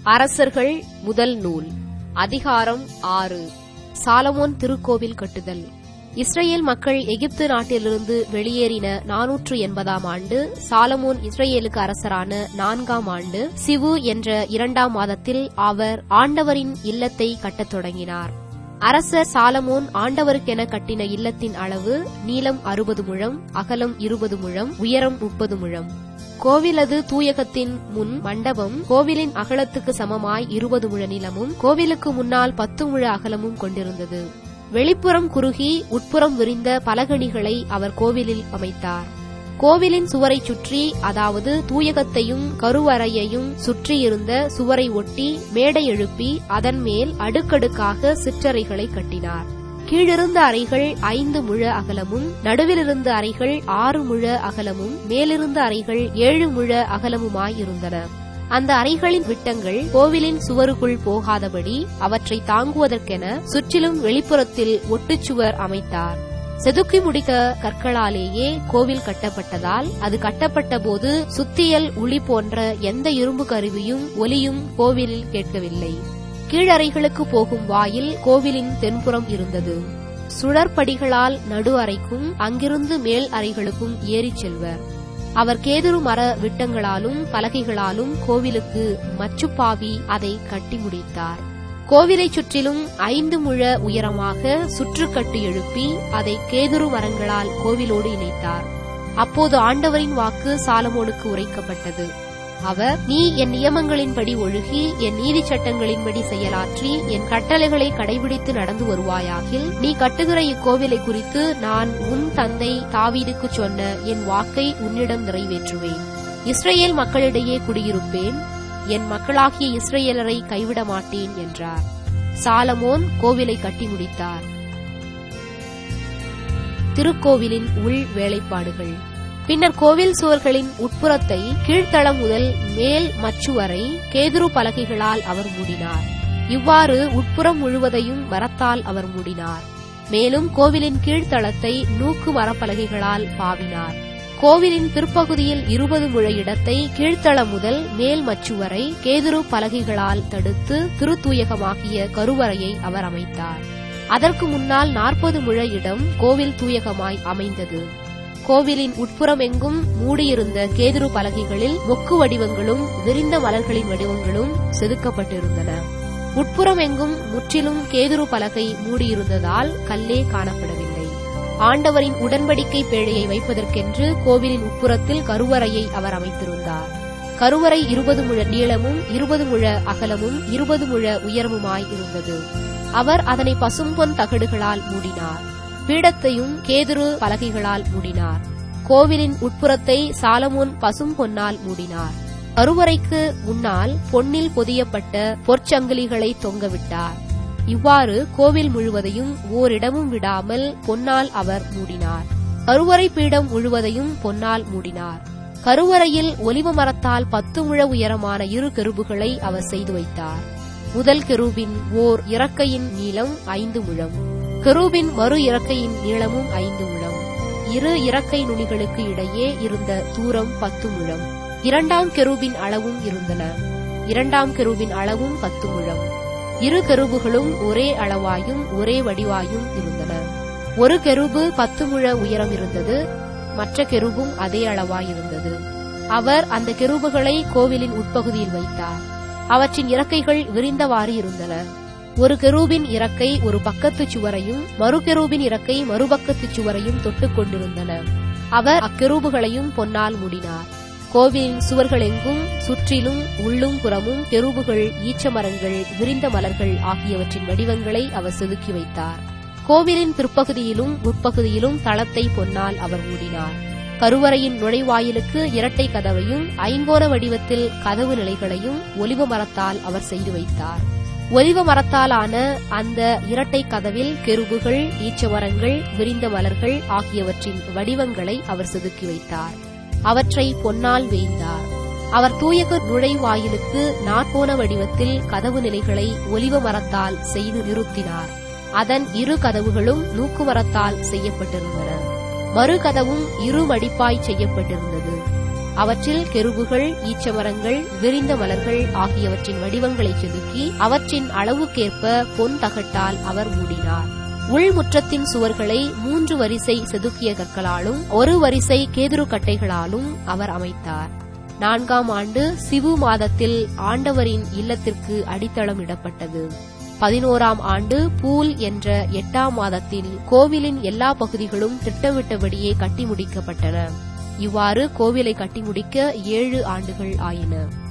அரசர்கள் முதல் நூல் அதிகாரம் ஆறு சாலமோன் திருக்கோவில் கட்டுதல் இஸ்ரேல் மக்கள் எகிப்து நாட்டிலிருந்து வெளியேறின நானூற்று எண்பதாம் ஆண்டு சாலமோன் இஸ்ரேலுக்கு அரசரான நான்காம் ஆண்டு சிவு என்ற இரண்டாம் மாதத்தில் அவர் ஆண்டவரின் இல்லத்தை கட்டத் தொடங்கினார் அரசர் சாலமோன் ஆண்டவருக்கென கட்டின இல்லத்தின் அளவு நீளம் அறுபது முழம் அகலம் இருபது முழம் உயரம் முப்பது முழம் கோவிலது தூயகத்தின் முன் மண்டபம் கோவிலின் அகலத்துக்கு சமமாய் இருபது முழ நீளமும் கோவிலுக்கு முன்னால் பத்து முழ அகலமும் கொண்டிருந்தது வெளிப்புறம் குறுகி உட்புறம் விரிந்த பலகணிகளை அவர் கோவிலில் அமைத்தார் கோவிலின் சுவரைச் சுற்றி அதாவது தூயகத்தையும் கருவறையையும் சுற்றியிருந்த சுவரை ஒட்டி மேடை எழுப்பி அதன் மேல் அடுக்கடுக்காக சிற்றறைகளை கட்டினார் கீழிருந்த அறைகள் ஐந்து முழ அகலமும் நடுவிலிருந்த அறைகள் ஆறு முழ அகலமும் மேலிருந்த அறைகள் ஏழு முழ அகலமுமாயிருந்தன அந்த அறைகளின் விட்டங்கள் கோவிலின் சுவருக்குள் போகாதபடி அவற்றை தாங்குவதற்கென சுற்றிலும் வெளிப்புறத்தில் ஒட்டுச்சுவர் அமைத்தார் செதுக்கி முடிக்க கற்களாலேயே கோவில் கட்டப்பட்டதால் அது கட்டப்பட்ட போது சுத்தியல் உளி போன்ற எந்த இரும்பு கருவியும் ஒலியும் கோவிலில் கேட்கவில்லை கீழறைகளுக்கு போகும் வாயில் கோவிலின் தென்புறம் இருந்தது சுழற்படிகளால் நடு அறைக்கும் அங்கிருந்து மேல் அறைகளுக்கும் ஏறிச் செல்வர் அவர் கேதுரு மர விட்டங்களாலும் பலகைகளாலும் கோவிலுக்கு மச்சுப்பாவி அதை கட்டி முடித்தார் கோவிலைச் சுற்றிலும் ஐந்து முழ உயரமாக சுற்றுக்கட்டு எழுப்பி அதை கேதுரு மரங்களால் கோவிலோடு இணைத்தார் அப்போது ஆண்டவரின் வாக்கு சாலமோனுக்கு உரைக்கப்பட்டது அவர் நீ என் நியமங்களின்படி ஒழுகி என் நீதி சட்டங்களின்படி செயலாற்றி என் கட்டளைகளை கடைபிடித்து நடந்து வருவாயாகில் நீ கட்டுகிற இக்கோவிலை குறித்து நான் உன் தந்தை தாவீதுக்கு சொன்ன என் வாக்கை உன்னிடம் நிறைவேற்றுவேன் இஸ்ரேல் மக்களிடையே குடியிருப்பேன் என் மக்களாகிய இஸ்ரேலரை கைவிட மாட்டேன் என்றார் சாலமோன் கோவிலை கட்டி முடித்தார் திருக்கோவிலின் உள் வேலைப்பாடுகள் பின்னர் கோவில் சுவர்களின் உட்புறத்தை கீழ்த்தளம் முதல் மேல் மச்சு வரை கேதுரு பலகைகளால் அவர் மூடினார் இவ்வாறு உட்புறம் முழுவதையும் மரத்தால் அவர் மூடினார் மேலும் கோவிலின் கீழ்த்தளத்தை நூக்கு மரப்பலகைகளால் பாவினார் கோவிலின் பிற்பகுதியில் இருபது முழ இடத்தை கீழ்த்தளம் முதல் மேல் மச்சு வரை கேதுரு பலகைகளால் தடுத்து திருத்தூயகமாகிய கருவறையை அவர் அமைத்தார் அதற்கு முன்னால் நாற்பது முழ இடம் கோவில் தூயகமாய் அமைந்தது கோவிலின் உட்புறமெங்கும் மூடியிருந்த கேதுரு பலகைகளில் மொக்கு வடிவங்களும் விரிந்த மலர்களின் வடிவங்களும் செதுக்கப்பட்டிருந்தன உட்புறமெங்கும் முற்றிலும் கேதுரு பலகை மூடியிருந்ததால் கல்லே காணப்படவில்லை ஆண்டவரின் உடன்படிக்கை பேழையை வைப்பதற்கென்று கோவிலின் உட்புறத்தில் கருவறையை அவர் அமைத்திருந்தார் கருவறை இருபது முழ நீளமும் இருபது முழ அகலமும் இருபது முழ உயரமுமாய் இருந்தது அவர் அதனை பசும்பொன் தகடுகளால் மூடினார் பீடத்தையும் கேதுரு பலகைகளால் மூடினார் கோவிலின் உட்புறத்தை சாலமோன் பசும் பொன்னால் மூடினார் கருவறைக்கு முன்னால் பொன்னில் பொதியப்பட்ட பொற்சங்கிலிகளை தொங்கவிட்டார் இவ்வாறு கோவில் முழுவதையும் ஓரிடமும் விடாமல் பொன்னால் அவர் மூடினார் கருவறை பீடம் முழுவதையும் பொன்னால் மூடினார் கருவறையில் ஒலிவ மரத்தால் பத்து முழ உயரமான இரு கெருபுகளை அவர் செய்து வைத்தார் முதல் கெரூபின் ஓர் இறக்கையின் நீளம் ஐந்து முழம் கெரூபின் மறு இறக்கையின் நீளமும் ஐந்து முழம் இரு இறக்கை நுனிகளுக்கு இடையே இருந்த தூரம் பத்து முழம் இரண்டாம் கெரூபின் அளவும் இருந்தன இரண்டாம் கெரூபின் அளவும் பத்து முழம் இரு கெருபுகளும் ஒரே அளவாயும் ஒரே வடிவாயும் இருந்தன ஒரு கெருபு பத்து முழ உயரம் இருந்தது மற்ற கெருபும் அதே அளவாயிருந்தது அவர் அந்த கெருபுகளை கோவிலின் உட்பகுதியில் வைத்தார் அவற்றின் இறக்கைகள் விரிந்தவாறு இருந்தன ஒரு கெரூபின் இறக்கை ஒரு பக்கத்து சுவரையும் மறு கெரூபின் இறக்கை மறுபக்கத்து சுவரையும் தொட்டுக் கொண்டிருந்தன அவர் அக்கெரூபுகளையும் பொன்னால் மூடினார் கோவிலின் சுவர்கள் எங்கும் சுற்றிலும் உள்ளும் புறமும் கெரூபுகள் ஈச்ச மரங்கள் விரிந்த மலர்கள் ஆகியவற்றின் வடிவங்களை அவர் செதுக்கி வைத்தார் கோவிலின் பிற்பகுதியிலும் முற்பகுதியிலும் தளத்தை பொன்னால் அவர் மூடினார் கருவறையின் நுழைவாயிலுக்கு இரட்டை கதவையும் ஐங்கோண வடிவத்தில் கதவு நிலைகளையும் ஒலிவ மரத்தால் அவர் செய்து வைத்தார் ஒலிவ மரத்தாலான அந்த இரட்டை கதவில் கெருபுகள் ஈச்சமரங்கள் விரிந்த மலர்கள் ஆகியவற்றின் வடிவங்களை அவர் செதுக்கி வைத்தார் அவற்றை பொன்னால் வேய்ந்தார் அவர் தூயக நுழைவாயிலுக்கு நாற்கோண வடிவத்தில் கதவு நிலைகளை ஒலிவ மரத்தால் செய்து நிறுத்தினார் அதன் இரு கதவுகளும் நூக்கு மரத்தால் செய்யப்பட்டிருந்தன மறு கதவும் இரு மடிப்பாய் செய்யப்பட்டிருந்தது அவற்றில் கெருபுகள் ஈச்சமரங்கள் விரிந்த மலர்கள் ஆகியவற்றின் வடிவங்களை செதுக்கி அவற்றின் அளவுக்கேற்ப பொன் தகட்டால் அவர் மூடினார் உள்முற்றத்தின் சுவர்களை மூன்று வரிசை செதுக்கிய கற்களாலும் ஒரு வரிசை கேதுரு கட்டைகளாலும் அவர் அமைத்தார் நான்காம் ஆண்டு சிவு மாதத்தில் ஆண்டவரின் இல்லத்திற்கு அடித்தளம் இடப்பட்டது பதினோராம் ஆண்டு பூல் என்ற எட்டாம் மாதத்தில் கோவிலின் எல்லா பகுதிகளும் திட்டமிட்டபடியே கட்டி முடிக்கப்பட்டன இவ்வாறு கோவிலை கட்டி முடிக்க ஏழு ஆண்டுகள் ஆயின